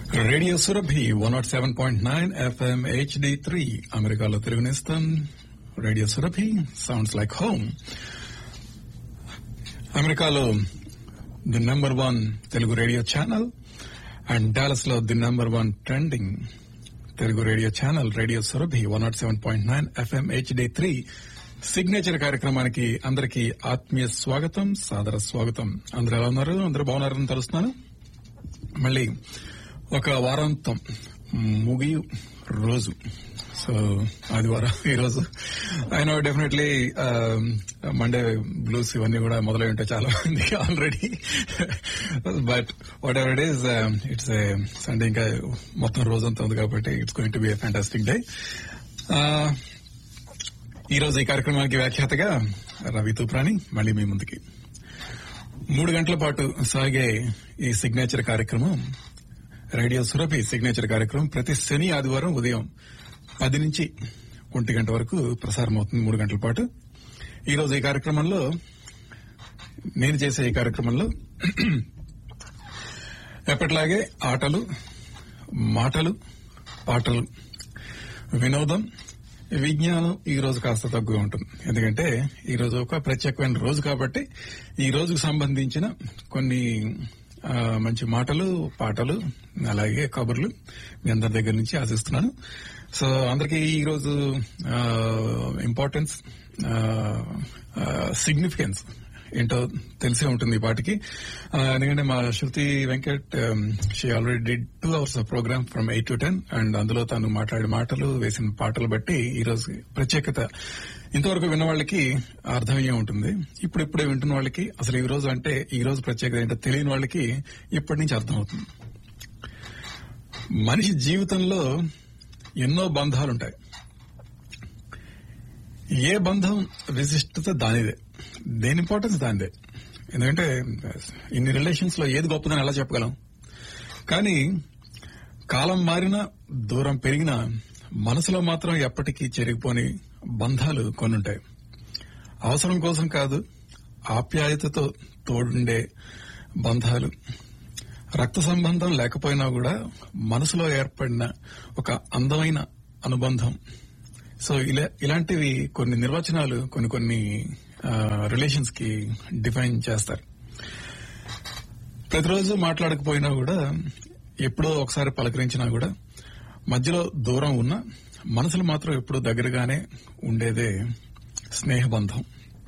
radio Surabhi one not seven point nine FM HD three అమెరికాలో తిరుగునిస్తాం radio Surabhi sounds like home అమెరికాలో the number one Telugu radio channel and Dallas లో the number one trending Telugu radio channel radio Surabhi one not seven point nine FM HD three signature కార్యక్రమానికి అందరికీ ఆత్మీయ స్వాగతం సాదర స్వాగతం అందరూ ఎలా ఉన్నారు అందరూ బాగున్నారని తెలుస్తున్నాను మళ్ళీ ఒక వారాంతం ముగి రోజు సో ఆదివారం ఈ రోజు ఆయన డెఫినెట్లీ మండే బ్లూస్ ఇవన్నీ కూడా మొదలై ఉంటాయి చాలా మంది already but whatever it is it's Sunday ఇంకా మొత్తం రోజంతా ఉంది కాబట్టి it's going to be fantastic day ఈ రోజు ఈ కార్యక్రమానికి వ్యాఖ్యాతగా రవి తూప్రాని మళ్ళీ మీ ముందుకి మూడు గంటల పాటు సాగే ఈ సిగ్నేచర్ కార్యక్రమం రేడియో సురభి సిగ్నేచర్ కార్యక్రమం ప్రతి శని ఆదివారం ఉదయం పది నుంచి ఒంటి గంట వరకు ప్రసారం అవుతుంది మూడు గంటల పాటు ఈ రోజు ఈ కార్యక్రమంలో నేను చేసే ఈ కార్యక్రమంలో ఎప్పటిలాగే ఆటలు మాటలు పాటలు వినోదం విజ్ఞానం ఈ రోజు కాస్త తక్కువ ఉంటుంది ఎందుకంటే ఈ రోజు ఒక ప్రత్యేకమైన రోజు కాబట్టి ఈ రోజుకు సంబంధించిన కొన్ని ఆ, మంచి మాటలు పాటలు అలాగే కబుర్లు మీ అందరి దగ్గర నుంచి ఆశిస్తున్నాను సో అందరికీ ఈ రోజు ఇంపార్టెన్స్ సిగ్నిఫికెన్స్ ఏంటో తెలిసే ఉంటుంది ఈ పాటికి ఆ, ఎందుకంటే మా Shruti Venkat she already did two hours of program from eight to ten and అందులో తాను మాట్లాడే మాటలు వేసిన పాటలు బట్టి ఈ రోజు ప్రత్యేకత ఇంతవరకు విన్న వాళ్ళకి అర్థమయ్యే ఉంటుంది ఇప్పుడు ఇప్పుడే వింటున్న వాళ్ళకి అసలు ఈ రోజు అంటే ఈ రోజు ప్రత్యేకత ఏంటో తెలియని వాళ్ళకి ఇప్పటి నుంచి అర్థమవుతుంది మనిషి జీవితంలో ఎన్నో బంధాలుంటాయి ఏ బంధం విశిష్టత దానిదే దేని ఇంపార్టెన్స్ దానిదే ఎందుకంటే ఇన్ని రిలేషన్స్ లో ఏది గొప్పదని ఎలా చెప్పగలం కానీ కాలం మారినా దూరం పెరిగినా మనసులో మాత్రం ఎప్పటికీ చెరిగిపోని బంధాలు కొన్నుంటాయి అవసరం కోసం కాదు ఆప్యాయతతో తోడుండే బంధాలు రక్త సంబంధం లేకపోయినా కూడా మనసులో ఏర్పడిన ఒక అందమైన అనుబంధం సో ఇలా ఇలాంటివి కొన్ని నిర్వచనాలు కొన్ని కొన్ని రిలేషన్స్ కి డిఫైన్ చేస్తారు ప్రతిరోజు మాట్లాడకపోయినా కూడా ఎప్పుడో ఒకసారి పలకరించినా కూడా మధ్యలో దూరం ఉన్న మనసులు మాత్రం ఎప్పుడూ దగ్గరగానే ఉండేదే స్నేహబంధం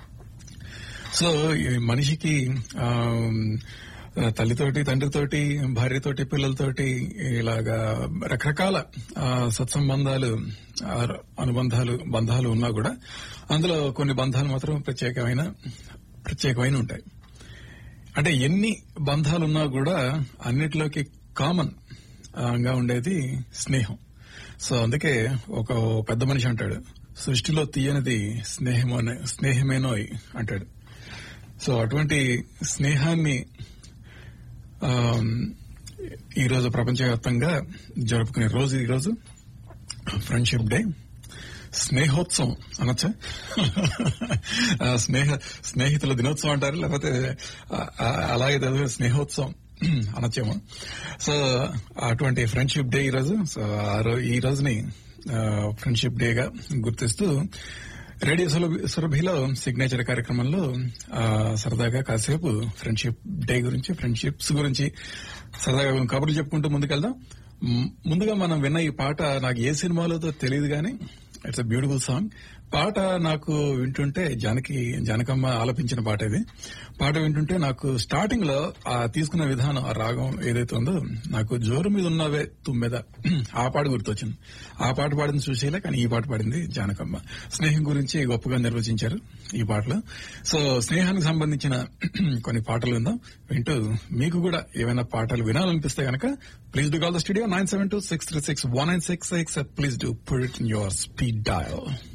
సో ఈ మనిషికి ఆ, తల్లితోటి తండ్రితోటి భార్యతోటి పిల్లలతోటి ఇలాగా రకరకాల ఆ, సత్సంబంధాలు ఆ, అనుబంధాలు బంధాలు ఉన్నా కూడా అందులో కొన్ని బంధాలు మాత్రం ప్రత్యేకమైన ప్రత్యేకమైన ఉంటాయి అంటే ఎన్ని బంధాలున్నా కూడా అన్నిటిలోకి కామన్ గా ఉండేది స్నేహం సో అందుకే ఒక పెద్ద మనిషి అంటాడు సృష్టిలో తీయనిది స్నేహమోనే స్నేహమేనోయ్ అంటాడు సో అటువంటి స్నేహాన్ని ఆమ్, ఈ రోజు ప్రపంచవ్యాప్తంగా జరుపుకునే రోజు ఈ రోజు ఫ్రెండ్షిప్ డే స్నేహోత్సవం అనొచ్చా ఆ, స్నేహ స్నేహితుల దినోత్సవం అంటారు లేకపోతే ఆ, ఆ, అలాగే తెలుగు స్నేహోత్సవం అనొచ్చేమో సో అటువంటి ఫ్రెండ్షిప్ డే ఈ రోజు సో ఆ రో- ఈ రోజుని ఫ్రెండ్షిప్ డేగా గుర్తిస్తూ రేడియో సులభ- సురభిలో సిగ్నేచర్ కార్యక్రమంలో ఆ, సరదాగా కాసేపు ఫ్రెండ్షిప్ డే గురించి ఫ్రెండ్షిప్స్ గురించి సరదాగా కబుర్లు చెప్పుకుంటూ ముందుకెళ్దాం మ్, ముందుగా మనం విన్న ఈ పాట నాకు ఏ సినిమాలోతో తెలియదు కానీ ఇట్స్ అ బ్యూటిఫుల్ సాంగ్ పాట నాకు వింటుంటే జానకి జానకమ్మ ఆలపించిన పాట ఇది పాట వింటుంటే నాకు స్టార్టింగ్ లో ఆ తీసుకున్న విధానం ఆ రాగం ఏదైతే ఉందో నాకు జోరు మీద ఉన్నవే తుమ్మెద ఆ పాట గుర్తొచ్చింది ఆ పాట పాడింది సుశీల కానీ ఈ పాట పాడింది జానకమ్మ స్నేహం గురించి గొప్పగా నిర్వచించారు ఈ పాటలో సో స్నేహానికి సంబంధించిన కొన్ని పాటలు విందాం వింటూ మీకు కూడా ఏమైనా పాటలు వినాలనిపిస్తే గనక please do call the studio nine seven two six three six one nine six six please do put it in your speed dial